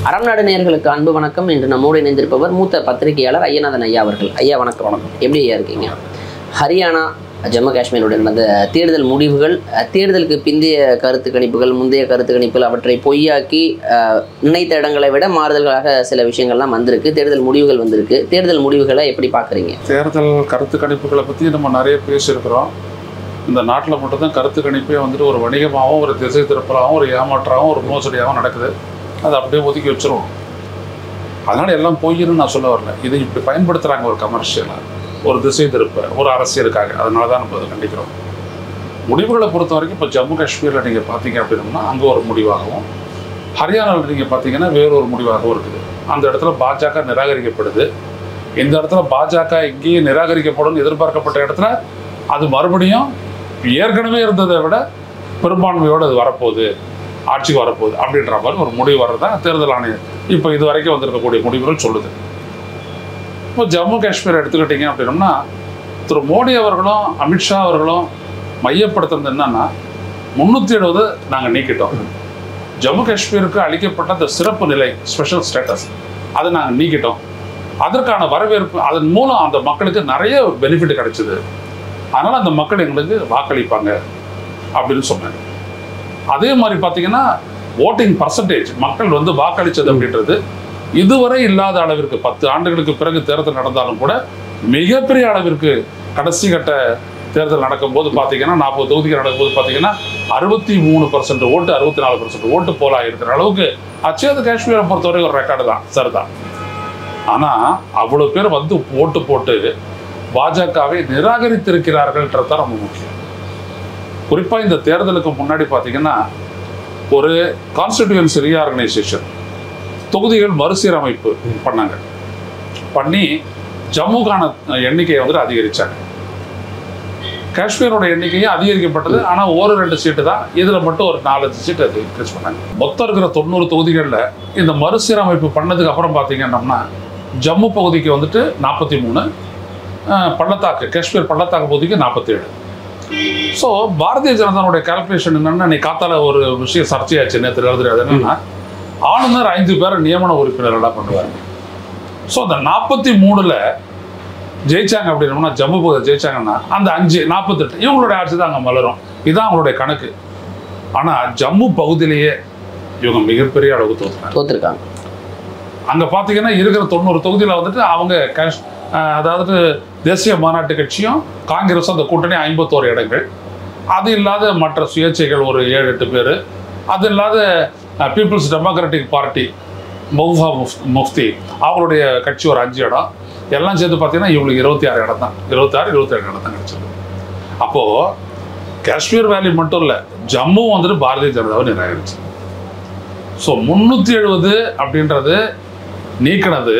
அறம்நாடு நேயர்களுக்கு அன்பு வணக்கம் இன்று நம்மோடு இணைந்திருப்பவர் மூத்த பத்திரிகையாளர் ஐயநாதன் ஐயா அவர்கள் ஐயா வணக்கம் வணக்கம் எப்படி ஐயா இருக்கீங்க ஹரியானா ஜம்மு காஷ்மீருடன் நடந்த தேர்தல் முடிவுகள் அஹ், தேர்தலுக்கு பிந்தைய கருத்து கணிப்புகள் முந்தைய கருத்து கணிப்புகள் அவற்றை பொய்யாக்கி அஹ், நினைத்த இடங்களை விட மாறுதல்களாக சில விஷயங்கள்லாம் வந்திருக்கு தேர்தல் முடிவுகள் வந்திருக்கு தேர்தல் முடிவுகளை எப்படி பார்க்குறீங்க தேர்தல் கருத்து கணிப்புகளை பற்றி நம்ம நிறைய பேசியிருக்கிறோம் இந்த நாட்டில் மட்டும்தான் கருத்து கணிப்பே வந்துட்டு ஒரு வணிகமாகவும் ஒரு திசை திருப்பலாகவும் ஒரு ஏமாற்றாகவும் ஒரு மோசடியாகவும் நடக்குது அதை அப்படியே ஒதுக்கி வச்சிருவோம் அதனால் எல்லாம் பொய்ன்னு நான் சொல்ல வரல இதை இப்படி பயன்படுத்துகிறாங்க ஒரு கமர்ஷியலாக ஒரு திசை திருப்ப ஒரு அரசியலுக்காக அதனால தான் நம்ம அதை கண்டிக்கிறோம் முடிவுகளை பொறுத்த வரைக்கும் இப்போ ஜம்மு காஷ்மீரில் நீங்கள் பார்த்தீங்க அப்படின்னா அங்கே ஒரு முடிவாகவும் ஹரியானாவில் நீங்கள் பார்த்தீங்கன்னா வேறொரு முடிவாகவும் இருக்குது அந்த இடத்துல பாஜக நிராகரிக்கப்படுது இந்த இடத்துல பாஜக இங்கேயே நிராகரிக்கப்படும் எதிர்பார்க்கப்பட்ட இடத்துல அது மறுபடியும் ஏற்கனவே இருந்ததை விட பெரும்பான்மையோடு அது வரப்போகுது ஆட்சிக்கு வரப்போகுது அப்படின்ற மாதிரி ஒரு முடிவு வர்றதா தேர்தல் ஆணையம் இப்போ இது வரைக்கும் வந்திருக்கக்கூடிய முடிவுகள் சொல்லுது இப்போ ஜம்மு காஷ்மீர் எடுத்துக்கிட்டீங்க அப்படின்னம்னா திரு மோடி அவர்களும் அமித்ஷா அவர்களும் மையப்படுத்துறது என்னன்னா முந்நூற்றி எழுபது நாங்கள் நீக்கிட்டோம் ஜம்மு காஷ்மீருக்கு அளிக்கப்பட்ட அந்த சிறப்பு நிலை ஸ்பெஷல் ஸ்டேட்டஸ் அதை நாங்கள் நீக்கிட்டோம் அதற்கான வரவேற்பு அதன் மூலம் அந்த மக்களுக்கு நிறைய பெனிஃபிட் கிடைச்சிது அதனால் அந்த மக்கள் எங்களுக்கு வாக்களிப்பாங்க அப்படின்னு சொன்னாங்க அதே மாதிரி பார்த்தீங்கன்னா ஓட்டிங் பர்சன்டேஜ் மக்கள் வந்து வாக்களித்தது அப்படின்றது இதுவரை இல்லாத அளவிற்கு பத்து ஆண்டுகளுக்கு பிறகு தேர்தல் நடந்தாலும் கூட மிகப்பெரிய அளவிற்கு கடைசி கட்ட தேர்தல் நடக்கும்போது பார்த்தீங்கன்னா நாற்பது தொகுதிகள் நடக்கும்போது பார்த்தீங்கன்னா அறுபத்தி மூணு பர்சன்ட் ஓட்டு அறுபத்தி நாலு பர்சன்ட் ஓட்டு போலா இருக்கிற அளவுக்கு ஆச்சு அது காஷ்மீரை பொறுத்தவரை ஒரு ரெக்கார்டு தான் சரிதான் ஆனால் அவ்வளோ பேர் வந்து ஓட்டு போட்டு பாஜகவை நிராகரித்திருக்கிறார்கள்ன்றது தான் ரொம்ப முக்கியம் குறிப்பாக இந்த தேர்தலுக்கு முன்னாடி பார்த்தீங்கன்னா ஒரு கான்ஸ்டிடியூன்சி ரீஆர்கனைசேஷன் தொகுதிகள் மறுசீரமைப்பு பண்ணாங்க பண்ணி ஜம்முக்கான எண்ணிக்கையை வந்துட்டு அதிகரிச்சாங்க காஷ்மீரோட எண்ணிக்கையும் அதிகரிக்கப்பட்டது ஆனால் ஒரு ரெண்டு சீட்டு தான் இதில் மட்டும் ஒரு நாலஞ்சு சீட்டு அது இன்க்ரீஸ் பண்ணாங்க மொத்தம் இருக்கிற தொண்ணூறு தொகுதிகளில் இந்த மறுசீரமைப்பு பண்ணதுக்கு அப்புறம் பார்த்தீங்கன்னா ஜம்மு பகுதிக்கு வந்துட்டு நாற்பத்தி மூணு பள்ளத்தாக்கு காஷ்மீர் பள்ளத்தாக்கு பகுதிக்கு நாற்பத்தேழு ஸோ பாரதிய ஜனதாவுடைய கால்குலேஷன் என்னன்னா நீ காத்தால ஒரு விஷயம் சர்ச்சையாச்சு நேற்று எழுதுறது அது என்னன்னா ஆளுநர் ஐந்து பேரை நியமன உறுப்பினர்களாக பண்ணுவார் ஸோ அந்த நாற்பத்தி மூணுல ஜெயிச்சாங்க அப்படின்னா ஜம்மு பகுதி ஜெயிச்சாங்கன்னா அந்த அஞ்சு நாற்பத்தெட்டு இவங்களுடைய ஆட்சி தான் அங்கே மலரும் இதுதான் அவங்களுடைய கணக்கு ஆனால் ஜம்மு பகுதியிலேயே இவங்க மிகப்பெரிய அளவுக்கு தோற்றுறாங்க தோத்துருக்காங்க அங்கே பார்த்தீங்கன்னா இருக்கிற தொண்ணூறு தொகுதியில் வந்துட்டு அவங்க கேஷ் அஹ், அதாவது தேசிய மாநாட்டு கட்சியும் காங்கிரஸும் அந்த கூட்டணி ஐம்பத்தோரு இடங்கள் அது இல்லாத மற்ற சுயேட்சைகள் ஒரு ஏழு எட்டு பேர் அது இல்லாத பீப்புள்ஸ் டெமோக்ராட்டிக் பார்ட்டி மௌஃபா முஃப் முஃப்தி அவங்களுடைய கட்சி ஒரு அஞ்சு இடம் எல்லாம் சேர்த்து பார்த்தீங்கன்னா இவங்களுக்கு இருபத்தி ஆறு இடம் தான் இருபத்தாறு இருபத்தேழு இடம் தான் கிடைச்சிருக்கு அப்போது காஷ்மீர் வேலி மட்டும் இல்லை ஜம்மு வந்துட்டு பாரதிய ஜனதாவை நிராகரிச்சு ஸோ முந்நூற்றி எழுபது அப்படின்றது நீக்கினது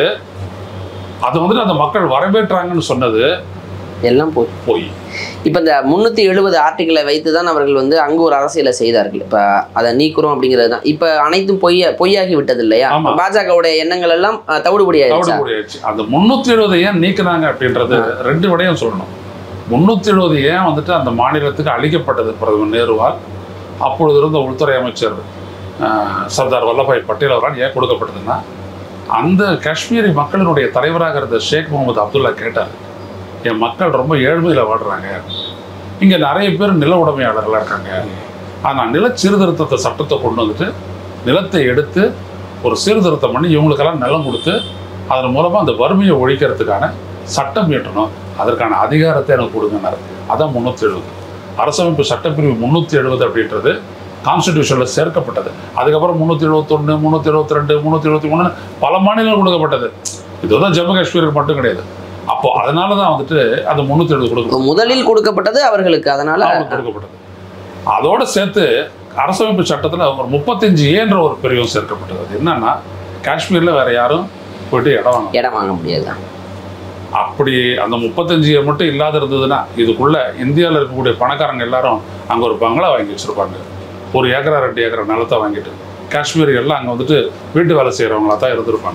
அது வந்துட்டு அந்த மக்கள் வரவேற்றாங்கன்னு சொன்னது எல்லாம் போய் போய் இப்போ இந்த முந்நூற்றி எழுபது ஆர்டிகளை வைத்து தான் அவர்கள் வந்து அங்கு ஒரு அரசியலை செய்தார்கள் இப்போ அதை நீக்குறோம் அப்படிங்கிறது தான் இப்போ அனைத்தும் பொய்ய பொய்யாகி விட்டது இல்லையா ஆமா. பாஜகவுடைய எண்ணங்கள் எல்லாம் அஹ், தவிடுபடி ஆயிடுச்சா தவிடுபடி ஆயிடுச்சு அந்த முந்நூற்றி எழுபது ஏன் நீக்கினாங்க அப்படின்றது ரெண்டு விடயம் சொல்லணும் முந்நூற்றி எழுபது ஏன் வந்துட்டு அந்த மாநிலத்துக்கு அளிக்கப்பட்டது பிரதமர் நேருவால் அப்பொழுது இருந்த உள்துறை அமைச்சர் ஆஹ், சர்தார் வல்லபாய் பட்டேல் அவரால் ஏன் கொடுக்கப்பட்டதுன்னா அந்த காஷ்மீரி மக்களினுடைய தலைவராக இருந்த ஷேக் முகமது அப்துல்லா கேட்டார் என் மக்கள் ரொம்ப ஏழ்மையில் வாடுறாங்க இங்கே நிறைய பேர் நில உடைமையாளர்களாக இருக்காங்க ஆனால் நில சீர்திருத்தத்தை சட்டத்தை கொண்டு வந்துட்டு நிலத்தை எடுத்து ஒரு சீர்திருத்தம் பண்ணி இவங்களுக்கெல்லாம் நிலம் கொடுத்து அதன் மூலமாக அந்த வறுமையை ஒழிக்கிறதுக்கான சட்டம் இயற்றணும் அதற்கான அதிகாரத்தை எனக்கு கொடுங்கன்னாரு அதான் முந்நூற்றி எழுபது அரசமைப்பு சட்டப்பிரிவு முந்நூற்றி எழுபது அப்படின்றது கான்ஸ்டிடியூஷனில் சேர்க்கப்பட்டது அதுக்கப்புறம் முந்நூற்றி எழுபத்தொன்று முந்நூற்றி எழுபத்தி ரெண்டு முந்நூற்றி எழுபத்தி மூணு பல மாநிலங்கள் கொடுக்கப்பட்டது இதுதான் ஜம்மு காஷ்மீருக்கு மட்டும் கிடையாது அப்போ அதனால தான் வந்துட்டு அந்த முந்நூற்றி எழுபது கொடுக்கப்பட்டது முதலில் கொடுக்கப்பட்டது அவர்களுக்கு அதனால அவங்களுக்கு கொடுக்கப்பட்டது அதோட சேர்த்து அரசமைப்பு சட்டத்தில் ஒரு முப்பத்தஞ்சு ஏன்ற ஒரு பிரிவும் சேர்க்கப்பட்டது அது என்னன்னா காஷ்மீரில் வேற யாரும் போயிட்டு இடம் வாங்க இடம் வாங்க முடியாது அப்படி அந்த முப்பத்தஞ்சு மட்டும் இல்லாத இருந்ததுன்னா இதுக்குள்ள இந்தியாவில் இருக்கக்கூடிய பணக்காரங்க எல்லாரும் அங்கே ஒரு பங்களா வாங்கி வச்சிருப்பாங்க ஒரு ஏக்கரா ரெண்டு ஏக்கரா நிலத்தை வாங்கிட்டு காஷ்மீர் எல்லாம் அங்கே வந்துட்டு வீட்டு வேலை செய்கிறவங்களா தான் இருந்திருப்பாங்க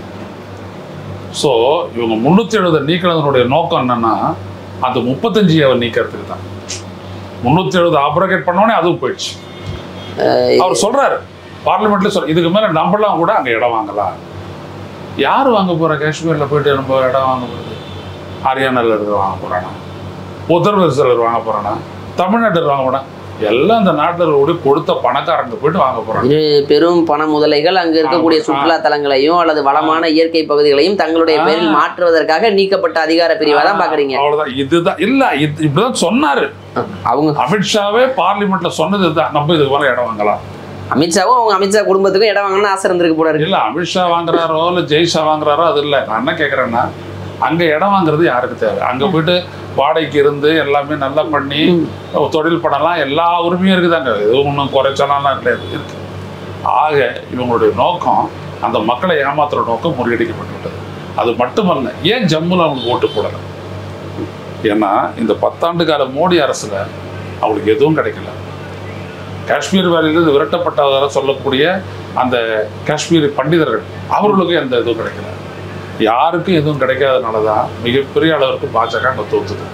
ஸோ இவங்க முந்நூற்றி எழுபது நீக்கினதனுடைய நோக்கம் என்னன்னா அந்த முப்பத்தஞ்சு அவன் நீக்கிறதுக்கு தான் முந்நூற்றி எழுபது ஆப்ரேட் பண்ணோடனே அதுவும் போயிடுச்சு அவர் சொல்றாரு பார்லிமெண்ட்ல சொல்ல இதுக்கு மேல நம்மளாம் கூட அங்க இடம் வாங்கலாம் யார் வாங்க போறா காஷ்மீர்ல போயிட்டு நம்ம இடம் வாங்க போறது ஹரியானால இருக்கிற வாங்க போறானா உத்தரப்பிரதேசத்தில் வாங்க போறானா தமிழ்நாட்டில் வாங்க போறானா எல்லாம் இந்த நாட்டில் இருக்கக்கூடிய கொடுத்த பணக்காரங்க போயிட்டு வாங்க போறாங்க இரு பெரும் பண முதலைகள் அங்கு இருக்கக்கூடிய ஆமா. சுற்றுலா தலங்களையும் அல்லது வளமான இயற்கை பகுதிகளையும் தங்களுடைய ஆ. பேரில் மாற்றுவதற்காக நீக்கப்பட்ட அதிகார பிரிவா தான் பாக்குறீங்க அவ்வளவுதான் இதுதான் இல்ல இது இப்படிதான் சொன்னாரு அவங்க அமித்ஷாவே பார்லிமெண்ட்ல சொன்னது இதுதான் நம்ம இதுக்கு மேல இடம் வாங்கலாம் அமித்ஷாவும் அவங்க அமித்ஷா குடும்பத்துக்கும் இடம் வாங்கணும்னு ஆசை இருந்திருக்கு போல இருக்கு இல்ல அமித்ஷா வாங்குறாரோ இல்ல ஜெய்ஷா வாங்குறாரோ அது இல்ல நான் என்ன கேக்குறேன்னா அங்க இடம் வாங்குறது யாருக்கு தேவை அங்க போயிட்டு வாடகைக்கு இருந்து எல்லாமே நல்லா பண்ணி தொழில் பண்ணலாம் எல்லா உரிமையும் இருக்குது அங்க எதுவும் ஒன்றும் குறைச்சலாம் கிடையாது இருக்கு ஆக இவங்களுடைய நோக்கம் அந்த மக்களை ஏமாத்துற நோக்கம் முறியடிக்கப்பட்டு விட்டது அது மட்டுமல்ல ஏன் ஜம்முல அவங்களுக்கு ஓட்டு போடல ஏன்னா இந்த பத்தாண்டு கால மோடி அரசுல அவங்களுக்கு எதுவும் கிடைக்கல காஷ்மீர் வேலையிலிருந்து விரட்டப்பட்டதாக சொல்லக்கூடிய அந்த காஷ்மீர் பண்டிதர்கள் அவர்களுக்கும் எந்த இதுவும் கிடைக்கல யாருக்கும் எதுவும் கிடைக்காதனால தான் மிகப்பெரிய அளவிற்கு பாஜக அங்கே தோத்துது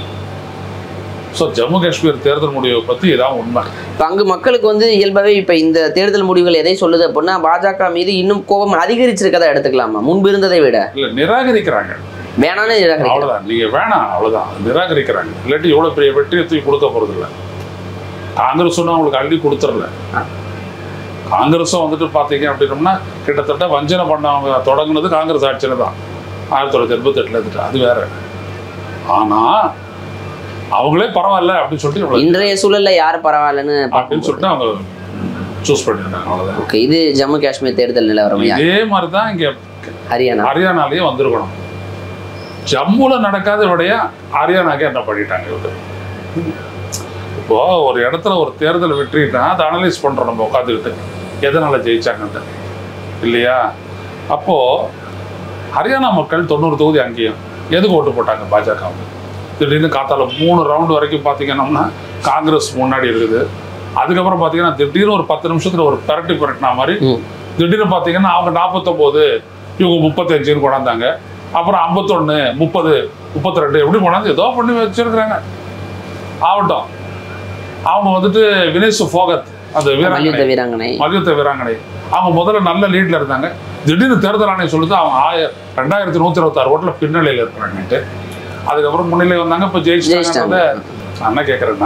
ஸோ ஜம்மு காஷ்மீர் தேர்தல் முடிவை பற்றி இதான் உண்மை இப்ப அங்கு மக்களுக்கு வந்து இயல்பாவே இப்ப இந்த தேர்தல் முடிவுகள் எதை சொல்லுது அப்படின்னா பாஜக மீது இன்னும் கோபம் அதிகரிச்சிருக்கதா எடுத்துக்கலாமா முன்பு இருந்ததை விட இல்லை நிராகரிக்கிறாங்க வேணான்னு நிராகரிக்கிறாங்க. அவ்வளோதான் நீங்கள் வேணாம் அவ்வளோதான் நிராகரிக்கிறாங்க இல்லாட்டி எவ்வளோ பெரிய வெற்றியை தூக்கி கொடுக்க போகிறதில்ல காங்கிரஸ் ஒன்றும் அவங்களுக்கு அள்ளி கொடுத்துடல காங்கிரஸும் வந்துட்டு பார்த்தீங்க அப்படின்னோம்னா கிட்டத்தட்ட வஞ்சனை பண்ணவங்க தொடங்குனது காங்கிரஸ் ஆட்சியில் தான் ஆயிரத்தி தொள்ளாயிரத்தி எண்பத்தெட்டில் இருந்துட்டு அது வேற ஆனால் அவங்களே பரவாயில்ல அப்படின்னு சொல்லிட்டு இவ்வளவு இன்றைய சூழல்ல யார் பரவாயில்லன்னு அப்படின்னு சொல்லிட்டு அவங்க சூஸ் பண்ணியிருக்காங்க அவ்வளோதான் ஓகே இது ஜம்மு காஷ்மீர் தேர்தல் நிலவரம் ஐயா. இதே மாதிரி தான் இங்கே ஹரியானா ஹரியானாலேயே வந்திருக்கணும் ஜம்முல நடக்காத விடைய ஹரியானாக்கு என்ன பண்ணிட்டாங்க இவரு இப்போ ஒரு இடத்துல ஒரு தேர்தல் வெற்றினா அதை அனலைஸ் பண்றோம் நம்ம உட்காந்துக்கிட்டு எதனால ஜெயிச்சாங்கன்னு இல்லையா அப்போ ஹரியானா மக்கள் தொண்ணூறு தொகுதி அங்கேயும் எதுக்கு ஓட்டு போட்டாங்க பாஜக திடீர்னு காத்தால மூணு ரவுண்டு வரைக்கும் பார்த்தீங்கன்னா காங்கிரஸ் முன்னாடி இருக்குது அதுக்கப்புறம் பார்த்தீங்கன்னா திடீர்னு ஒரு பத்து நிமிஷத்துல ஒரு பரட்டி புரட்டினா மாதிரி ம். திடீர்னு பார்த்தீங்கன்னா அவங்க நாற்பத்தொம்போது இவங்க முப்பத்தஞ்சுன்னு கொண்டாந்தாங்க அப்புறம் ஐம்பத்தொன்று முப்பது முப்பத்தி ரெண்டு எப்படி கொண்டாந்து ஏதோ பண்ணி வச்சிருக்கிறாங்க ஆகட்டும் அவங்க வந்துட்டு வினேஷ் ஃபோகத் அந்த மல்யுத்த வீராங்கனை வீராங்கனை மல்யுத்த வீராங்கனை அவங்க முதல்ல நல்ல லீட்ல இருந்தாங்க திடீர்னு தேர்தல் ஆணையம் சொல்லுது அவங்க ஆய ரெண்டாயிரத்தி நூத்தி இருபத்தாறு ஓட்டுல பின்னணியில் இருக்கிறாங்கன்ட்டு அதுக்கப்புறம் முன்னிலை வந்தாங்க இப்போ ஜெயிச்சிட்டாங்க ஜெயிச்சிட்டாங்க நான் என்ன கேட்குறேன்னா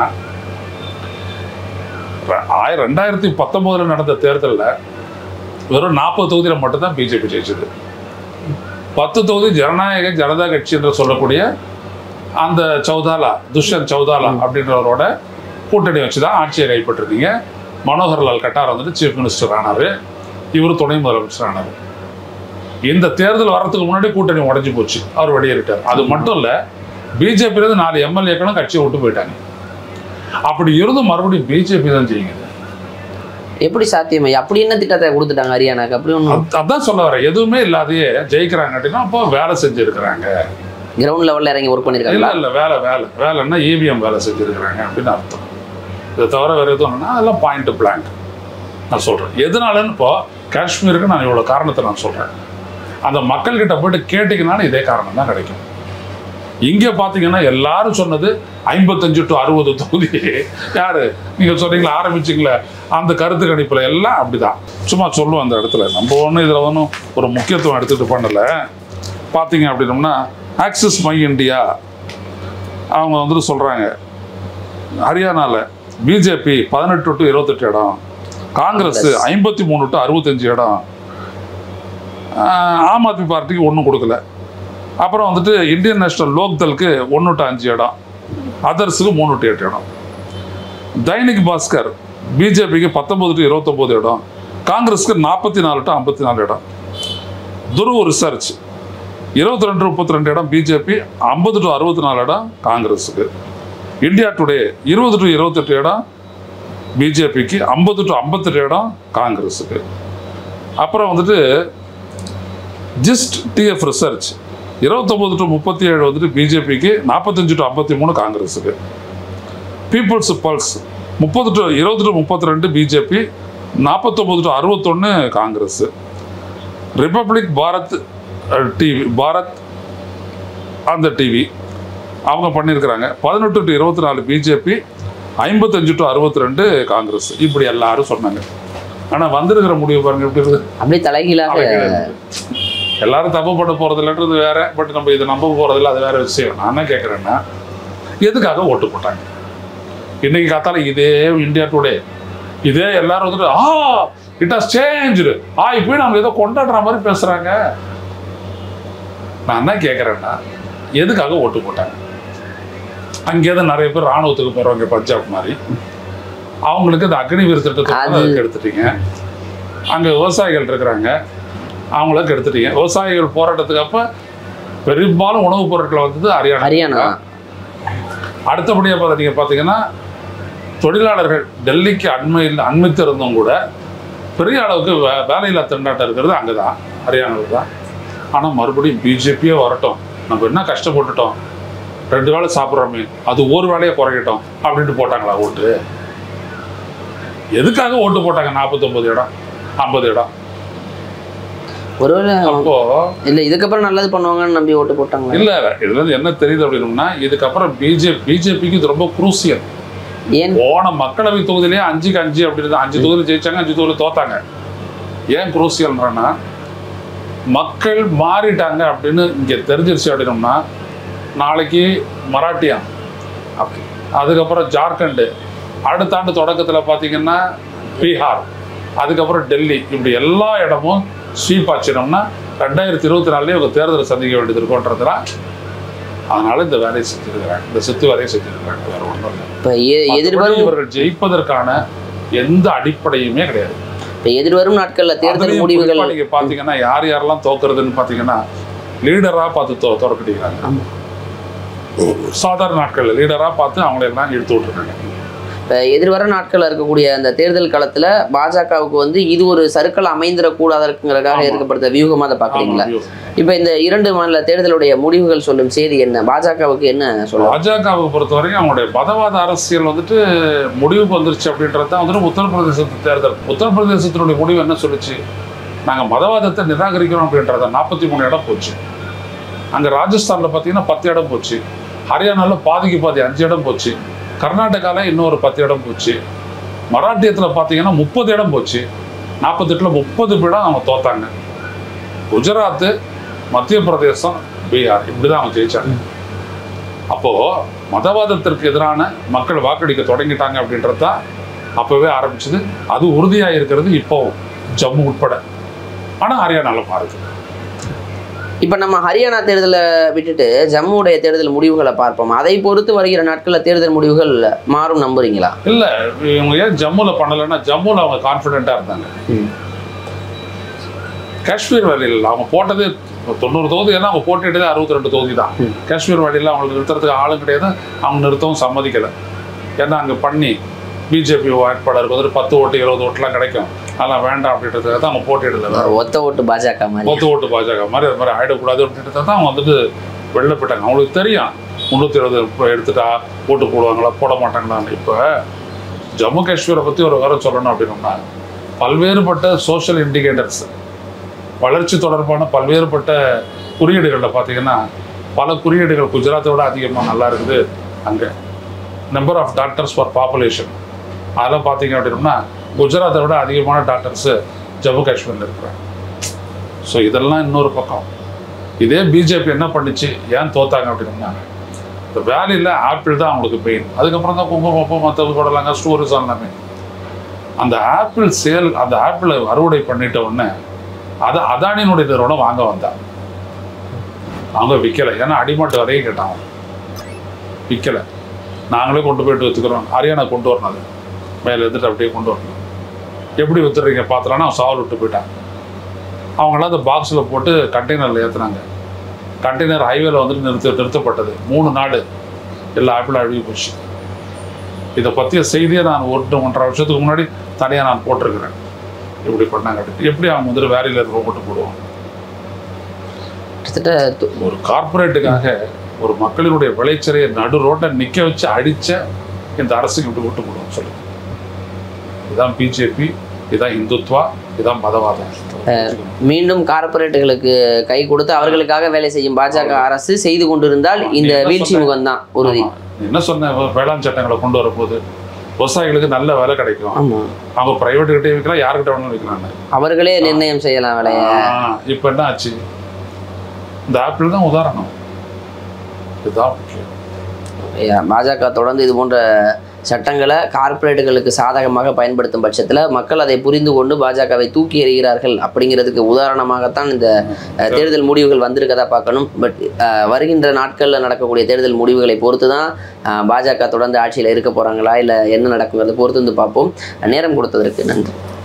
ஆயிரம் ரெண்டாயிரத்தி பத்தொம்போதுல நடந்த தேர்தல்ல வெறும் நாற்பது தொகுதியில் மட்டும்தான் பிஜேபி ஜெயிச்சது பத்து தொகுதி ஜனநாயக ஜனதா கட்சி என்று சொல்லக்கூடிய அந்த சௌதாலா துஷ்யந்த் சௌதாலா அப்படின்றவரோட கூட்டணி வச்சு தான் ஆட்சியை கைப்பற்றிருக்கீங்க மனோகர்லால் கட்டார் வந்துட்டு சீஃப் மினிஸ்டர் ஆனார் இவர் துணை முதலமைச்சர் ஆனார் இந்த தேர்தல் வர்றதுக்கு முன்னாடி கூட்டணி உடைஞ்சு போச்சு அவர் வெளியேறிட்டார் அது மட்டும் இல்லை பிஜேபியிலேருந்து நாலு எம்எல்ஏக்களும் கட்சியை விட்டு போயிட்டாங்க அப்படி இருந்தும் மறுபடியும் பிஜேபி தான் ஜெயிக்குது எப்படி சாத்தியம் ஐயா? அப்படி என்ன திட்டத்தை கொடுத்துட்டாங்க ஹரியானாக்கு அப்படி ஒன்றும் அத்- அதான் சொல்ல வரேன் எதுவுமே இல்லாதையே ஜெயிக்கிறாங்க அப்படின்னா அப்போ வேலை செஞ்சிருக்கிறாங்க கிரவுண்ட் லெவல்ல இறங்கி ஒர்க் இல்ல பண்ணிருக்காங்களா இல்ல வேலை வேலை வேலைன்னா இவிஎம் வேலை செஞ்சிருக்கிறாங்க அப்படின்னு அர்த்தம் இதை தவிர வேற எதுவும் இல்லைன்னா அதெல்லாம் பாயிண்ட் பிளாங்க் நான் சொல்றேன் எதனாலன்னு இப்போ காஷ்மீருக்கு நான் இவ்வளவு காரணத்தை நான் சொல்றேன் அந்த மக்கள்கிட்ட போயிட்டு கேட்டீங்கன்னாலும் இதே காரணம் தான் கிடைக்கும் இங்கே பார்த்தீங்கன்னா எல்லாரும் சொன்னது ஐம்பத்தஞ்சு டு அறுபது தொகுதி யாரு நீங்க சொன்னீங்களா ஆரம்பிச்சிங்களே அந்த கருத்து கணிப்புல எல்லாம் அப்படிதான் சும்மா சொல்லுவோம் அந்த இடத்துல நம்ம ஒன்றும் இதில் ஒன்றும் ஒரு முக்கியத்துவம் எடுத்துட்டு பண்ணல பார்த்தீங்க அப்படின்னோம்னா ஆக்சிஸ் மை இந்தியா அவங்க வந்துட்டு சொல்கிறாங்க ஹரியானாவில் பிஜேபி பதினெட்டு டு இருபத்தெட்டு இடம் காங்கிரஸ் ஐம்பத்தி மூணு டு அறுபத்தஞ்சு இடம் ஆஹ் ஆம் ஆத்மி பார்ட்டிக்கு ஒன்றும் கொடுக்கல அப்புறம் வந்துட்டு இந்தியன் நேஷனல் லோக்தலுக்கு ஒன்று டு அஞ்சு இடம் அதர்ஸுக்கு மூணு டு எட்டு இடம் தைனிக் பாஸ்கர் பிஜேபிக்கு பத்தொம்பது டு இருபத்தொம்போது இடம் காங்கிரஸுக்கு நாற்பத்தி நாலு டு ஐம்பத்தி நாலு இடம் துருவ ரிசர்ச் இருபத்தி ரெண்டு முப்பத்தி ரெண்டு இடம் பிஜேபி ஐம்பது டு அறுபத்தி நாலு இடம் காங்கிரஸுக்கு இந்தியா டுடே இருபது டு இருபத்தெட்டு இடம் பிஜேபிக்கு ஐம்பது டு ஐம்பத்தெட்டு இடம் காங்கிரஸுக்கு அப்புறம் வந்துட்டு ஜிஸ்ட் டிஎஃப் ரிசர்ச் இருபத்தொம்பது டு முப்பத்தி ஏழு வந்துட்டு பிஜேபிக்கு நாற்பத்தஞ்சு டு ஐம்பத்தி மூணு காங்கிரஸுக்கு பீப்புள்ஸ் பல்ஸ் முப்பது டு இருபது டு முப்பத்தி ரெண்டு பிஜேபி நாற்பத்தொம்பது டு அறுபத்தொன்று காங்கிரஸ் ரிப்பப்ளிக் பாரத் டிவி பாரத் அந்த டிவி அவங்க பண்ணியிருக்கிறாங்க பதினெட்டு டு இருபத்தி நாலு பிஜேபி ஐம்பத்தஞ்சு டு அறுபத்தி ரெண்டு காங்கிரஸ் இப்படி எல்லாரும் சொன்னாங்க ஆனா வந்திருக்கிற முடிவு பாருங்க எப்படி இருக்குது அப்படியே தலைகீழாக எல்லாரும் தப்பு பண்ண போறதில்லன்றது வேற பட் நம்ம இதை நம்ப போறதில்ல அது வேற விஷயம் நான் என்ன கேட்குறேன்னா எதுக்காக ஓட்டு போட்டாங்க இன்னைக்கு காத்தால இதே இந்தியா டுடே இதே எல்லாரும் வந்துட்டு uh it has change uh இப்போ நம்ம ஏதோ கொண்டாடுற மாதிரி பேசுறாங்க நான் என்ன கேட்குறேன்னா எதுக்காக ஓட்டு போட்டாங்க அங்கேதான் நிறைய பேர் ராணுவத்துக்கு போறவங்க பஞ்சாப் மாதிரி அவங்களுக்கு இந்த அக்னிவீர் திட்டத்தை அது- அதுக்கு எடுத்துட்டீங்க அங்க விவசாயிகள் இருக்கிறாங்க அவங்களுக்கு எடுத்துட்டீங்க விவசாயிகள் போராட்டத்துக்கு அப்ப பெரும்பாலும் உணவுப் பொருட்கள் வந்தது ஹரியானா ஹரியானா அடுத்தபடியாக பார்த்து நீங்கள் பார்த்தீங்கன்னா தொழிலாளர்கள் டெல்லிக்கு அண்மையில் அண்மித்து இருந்தும் கூட பெரிய அளவுக்கு வே வேலையில்லா திண்டாட்டம் இருக்கிறது அங்கே தான் ஹரியானாவில் தான் ஆனால் மறுபடியும் பிஜேபியே வரட்டும் நம்ம என்ன கஷ்டப்பட்டுட்டோம் ரெண்டு வேளை சாப்பிட்றோமே அது ஒரு வேலையை குறைக்கட்டும் அப்படின்ட்டு போட்டாங்களா ஓட்டு எதுக்காக ஓட்டு போட்டாங்க நாற்பத்தொம்பது இடம் ஐம்பது இடம் ஒருவேளை அப்போ இல்ல இதுக்கப்புறம் நல்லது பண்ணுவாங்கன்னு நம்பி ஓட்டு போட்டாங்க இல்ல இதுல இருந்து என்ன தெரியுது அப்படின்னா இதுக்கப்புறம் பிஜேபி பிஜேபிக்கு இது ரொம்ப குரூசியல் ஏன் போன மக்களவை தொகுதியிலே அஞ்சுக்கு அஞ்சு அப்படின்னு அஞ்சு தொகுதி ஜெயிச்சாங்க அஞ்சு தொகுதி தோத்தாங்க ஏன் குரூசியல்ன்றனா மக்கள் மாறிட்டாங்க அப்படின்னு இங்க தெரிஞ்சிருச்சு அப்படின்னோம்னா நாளைக்கு மராட்டியா ஓகே அதுக்கப்புறம் ஜார்க்கண்டு அடுத்த ஆண்டு தொடக்கத்தில் பார்த்தீங்கன்னா பீகார் அதுக்கப்புறம் டெல்லி இப்படி எல்லா இடமும் ஸ்வீப் ஆச்சினோம்னா ரெண்டாயிரத்தி இருபத்தி நாலுலேயே இவங்க தேர்தலை சந்திக்க வேண்டியது இருக்கும்ன்றதுல அதனால இந்த வேலையை செஞ்சிருக்கிறாங்க இந்த சித்து வேலையை செஞ்சிருக்கிறாங்க வேற ஒன்றும் இல்லை இப்ப எ- மற்றபடி எதிர்வரும் இவர்கள் ஜெயிப்பதற்கான எந்த அடிப்படையுமே கிடையாது இப்ப எதிர்வரும் நாட்கள்ல தேர்தல் அதுலயும் முடிவுகள் குறிப்பா நீங்க பாத்தீங்கன்னா யார் யாரெல்லாம் தோக்குறதுன்னு பாத்தீங்கன்னா லீடரா பார்த்து தோ தோற்கடிக்கிறாங்க ஆமா. சாதாரண நாட்கள்ல லீடரா பார்த்து அவங்களை எல்லாம் இழுத்து விட்டுருக்காங்க இப்ப எதிர்வரும் நாட்கள்ல இருக்கக்கூடிய அந்த தேர்தல் களத்துல பாஜகவுக்கு வந்து இது ஒரு சருக்கள் அமைந்திடக்கூடாதற்காக ஆமா. இருக்கப்படுத்த வியூகமா அதை பாக்குறீங்களா ஆமா, இப்ப இந்த இரண்டு மாநில தேர்தலுடைய முடிவுகள் சொல்லும் செய்தி என்ன பாஜகவுக்கு என்ன சொல்லலாம் பாஜகவை பொறுத்தவரைக்கும் அவங்களுடைய மதவாத அரசியல் வந்துட்டு முடிவுக்கு வந்துருச்சு அப்படின்றது தான் வந்துட்டு உத்தரப்பிரதேசத்து தேர்தல் உத்தரப்பிரதேசத்தினுடைய முடிவு என்ன சொல்லுச்சு நாங்கள் மதவாதத்தை நிராகரிக்கிறோம் அப்படின்றத நாற்பத்தி மூணு இடம் போச்சு அங்கே ராஜஸ்தானில் பார்த்தீங்கன்னா பத்து இடம் போச்சு ஹரியானாவில் பாதிக்கு பாதி அஞ்சு இடம் போச்சு கர்நாடகாவில் இன்னொரு பத்து இடம் போச்சு மராட்டியத்தில் பார்த்தீங்கன்னா முப்பது இடம் போச்சு நாற்பத்தெட்டில் முப்பது இடம் அவங்க தோத்தாங்க குஜராத்து மத்திய பிரதேசம் பீகார் இப்படி தான் அவங்க ஜெயிச்சாங்க அப்போ மதவாதத்திற்கு எதிரான மக்கள் வாக்களிக்க தொடங்கிட்டாங்க அப்படின்றது தான் அப்பவே ஆரம்பிச்சது அது உறுதியாக இருக்கிறது இப்போ ஜம்மு உட்பட ஆனால் ஹரியானாவில் மாறுது இப்ப நம்ம ஹரியானா தேர்தலை விட்டுட்டு ஜம்முடைய தேர்தல் முடிவுகளை பார்ப்போம் அதை பொறுத்து வருகிற நாட்கள்ல தேர்தல் முடிவுகள் மாறும் நம்புறீங்களா இல்லை இவங்க ஏன் ஜம்முவில் பண்ணலைன்னா ஜம்முவில் அவங்க கான்ஃபிடென்ட்டாக இருந்தாங்க காஷ்மீர் வேலையில் அவங்க போட்டது தொண்ணூறு தொகுதி ஏன்னா அவங்க போட்டிட்டதே அறுபத்தி ரெண்டு தொகுதி தான் ம். காஷ்மீர் வேலையில் அவங்களுக்கு நிறுத்துறதுக்கு ஆளும் கிடையாது அவங்க நிறுத்தவும் சம்மதிக்கலை ஏன்னா அங்கே பண்ணி பிஜேபி வேட்பாளருக்கு வந்துட்டு பத்து ஓட்டு இருபது ஓட்டுலாம் கிடைக்கும் அதெல்லாம் வேண்டாம் அப்படின்றதுக்காக தான் அவங்க போட்டியிடல வேற ஒத்த ஓட்டு பாஜக மாதிரி பொத்து ஓட்டு பாஜக மாதிரி அது மாதிரி ஆயிடக்கூடாது அப்படின்ட்டு தான் அவங்க வந்துட்டு வெளில போயிட்டாங்க அவங்களுக்கு தெரியும் முந்நூற்றி இருபது எடுத்துட்டா ஓட்டு போடுவாங்களா போட மாட்டாங்களான்னு இப்போ ஜம்மு காஷ்மீரை பற்றி ஒரு விவரம் சொல்லணும் அப்படின்னோம்னா பல்வேறுபட்ட சோஷியல் இண்டிகேட்டர்ஸ் வளர்ச்சி தொடர்பான பல்வேறுபட்ட குறியீடுகளில் பார்த்தீங்கன்னா பல குறியீடுகள் குஜராத்தை விட அதிகமாக நல்லா இருக்குது அங்கே number of doctors for population அதெல்லாம் பார்த்தீங்க அப்படின்னோம்னா குஜராத்தை விட அதிகமான டாக்டர்ஸு ஜம்மு காஷ்மீரில் இருக்கிறாங்க ஸோ இதெல்லாம் இன்னொரு பக்கம் இதே பிஜேபி என்ன பண்ணுச்சு ஏன் தோத்தாங்க அப்படின்னா இந்த வேலையில் ஆப்பிள் தான் அவங்களுக்கு பெயின் அதுக்கப்புறம் தான் குங்குமப்பூ மற்றது போடலாங்க ஸ்டோரிஸ் எல்லாமே அந்த ஆப்பிள் சேல் அந்த ஆப்பிளை அறுவடை பண்ணிட்ட உடனே அதை அதானியினுடைய நிறுவனம் வாங்க வந்தாங்க அவங்க விற்கலை ஏன்னா அடிமட்ட வரையும் கேட்டாங்க விற்கலை நாங்களே கொண்டு போயிட்டு வச்சுக்கிறோம் ஹரியானா கொண்டு வரணும் அது மேலே எடுத்துட்டு அப்படியே கொண்டு வரணும் எப்படி வித்துறீங்க பார்த்தலான்னு அவன் சாவல் விட்டு போயிட்டான் அவங்களாம் அந்த பாக்ஸில் போட்டு கண்டெய்னரில் ஏற்றுனாங்க கண்டெய்னர் ஹைவேல வந்துட்டு நிறுத்த நிறுத்தப்பட்டது மூணு நாடு எல்லா ஆப்பிளும் அழுகி போச்சு இதை பற்றிய செய்தியை நான் ஒரு ஒன்றரை வருஷத்துக்கு முன்னாடி தனியாக நான் போட்டிருக்கிறேன் இப்படி பண்ணாங்க அப்படின்னு எப்படி அவங்க வந்துட்டு வேலையில் இருக்க போட்டு போடுவான் கிட்டத்தட்ட து- ஒரு கார்ப்பரேட்டுக்காக ஒரு மக்களினுடைய விளைச்சலையை நடு ரோட்டை நிற்க வச்சு அடித்த இந்த அரசுக்கு இப்படி விட்டு போடுவோம் சொல்லுங்க இதுதான் பிஜேபி இதுதான் இந்துத்வா இதுதான் மதவாதம் மீண்டும் கார்ப்பரேட்டுகளுக்கு கை கொடுத்து அவர்களுக்காக வேலை செய்யும் பாஜக அரசு செய்து கொண்டிருந்தால் இந்த என்ன வீழ்ச்சி சொன்ன? முகம்தான் உறுதி ஆமா. என்ன சொன்ன வேளாண் சட்டங்களை கொண்டு வரும்போது விவசாயிகளுக்கு நல்ல விலை கிடைக்கும் ஆமா அவங்க பிரைவேட் கிட்டே விற்கலாம் யாருக்கிட்ட வேணாலும் விற்கலாங்க அவர்களே நிர்ணயம் செய்யலாம் விலைய இப்போ என்ன ஆச்சு இந்த ஆப்பிள் தான் உதாரணம் இதுதான் முக்கியம் ஐயா, பாஜக தொடர்ந்து இது போன்ற சட்டங்களை கார்ப்பரேட்டுகளுக்கு சாதகமாக பயன்படுத்தும் பட்சத்தில் மக்கள் அதை புரிந்து கொண்டு பாஜகவை தூக்கி எறிகிறார்கள் அப்படிங்கிறதுக்கு உதாரணமாகத்தான் இந்த அஹ், தேர்தல் முடிவுகள் வந்திருக்கதா பார்க்கணும் பட் வருகின்ற நாட்களில் நடக்கக்கூடிய தேர்தல் முடிவுகளை பொறுத்து தான் அஹ், பாஜக தொடர்ந்து ஆட்சியில் இருக்க போகிறாங்களா இல்லை என்ன நடக்குங்கிறத பொறுத்து வந்து பார்ப்போம் நேரம் கொடுத்ததற்கு நன்றி